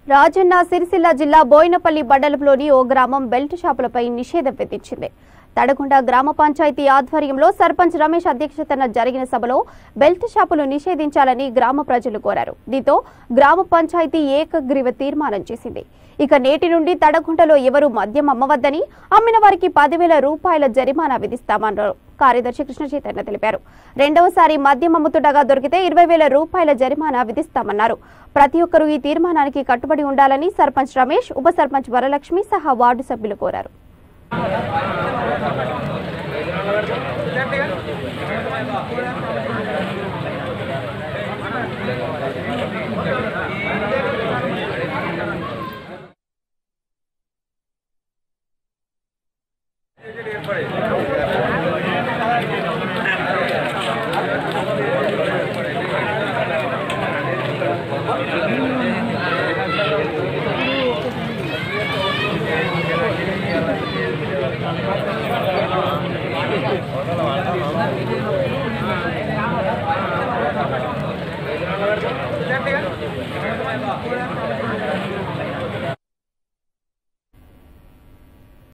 రాజన్న సిరిసిల్ల జిల్లా బోయినపల్లి మండలంలోని ఓ గ్రామం బెల్ట్ షాపులపై నిషేధం విధించింది తడకొండ గ్రామ పంచాయతీ ఆధ్వర్యంలో సర్పంచ్ రమేష్ అధ్యక్షతన జరిగిన సభలో బెల్ట్ షాపులు నిషేధించాలని గ్రామ ప్రజలు కోరారు దీంతో గ్రామ పంచాయతీ ఏకగ్రీవ తీర్మానం చేసింది ఇక నేటి నుండి తడగుంటలో ఎవరు మద్యం అమ్మవద్దని అమ్మిన వారికి పదివేల రూపాయల జరిమానా విధిస్తామన్నారు కార్యదర్శి కృష్ణ చైతన్య తెలిపారు రెండవసారి మద్యం అమ్ముతుండగా దొరికితే ఇరవై వేల రూపాయల జరిమానా విధిస్తామన్నారు ప్రతి ఒక్కరూ ఈ తీర్మానానికి కట్టుబడి ఉండాలని సర్పంచ్ రమేష్ ఉప సర్పంచ్ వరలక్ష్మి సహా వార్డు సభ్యులు కోరారు Gracias.